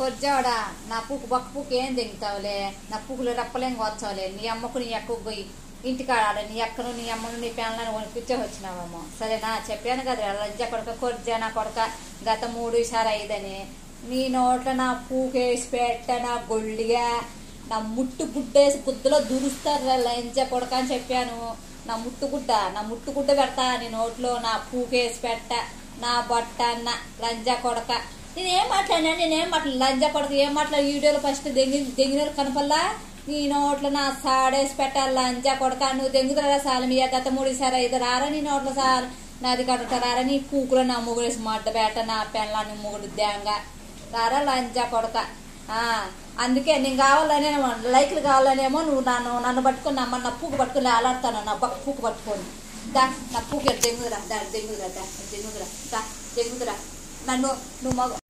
కొజ్జాడా నా పూకు బొక్క పూకు ఏం దింగుతావులే నా పూకులు రెప్పలేం కొచ్చావులే నీ అమ్మకు నీ అక్కకు పోయి ఇంటికాడ ఆడ నీ అక్కను నీ అమ్మను నీ పిల్లలను కొనుక్కొచ్చే వచ్చినావేమో సరేనా చెప్పాను కదా లజ్జ కొడక కొర్జ నా కొడక గత మూడు సార్ ఐదని నీ నోట్లో నా పూకేసి పెట్ట నా గొళ్ళిగా నా ముట్టు గుడ్డేసి గుద్దలో దురుస్తారు లంజ కొడక అని చెప్పాను నా ముట్టుగుడ్డ నా ముట్టుగుడ్డ పెడతా నీ నోట్లో నా పూకేసి పెట్ట నా బట్ట అన్న లంజ కొడక నేనేం మాట్లాడినా నేనేం మాట్లాడి లంజ కొడక ఏం మాట్లాడి వీడియోలో ఫస్ట్ దెంగి దెంగిన కనపల్లా నీ నోట్లో నా సాడేసి పెట్టాలి లంజ కొడక నువ్వు దెంగుతురా సార్ మీ గత మూడు సార్ ఐదు రారా నీ నోట్లో సార్ నాది కడుట రారా నీ కూకులో నా ముగుడేసి మడ్డ బేట నా పెళ్ళాన్ని ముగుడు దేంగా రారా లంజ కొడక ఆ, అందుకే నేను కావాలనేమో లైక్లు కావాలనేమో నువ్వు నన్ను నన్ను పట్టుకొని నమ్మ నా పూకు పట్టుకొని ఆలాడతాను నా బ- పూకు పట్టుకొని దా నా పూకు దెంగుదురా దా దెంగుదురా దా దెంగుదురా దా దెంగుదురా నన్ను నువ్వు మగ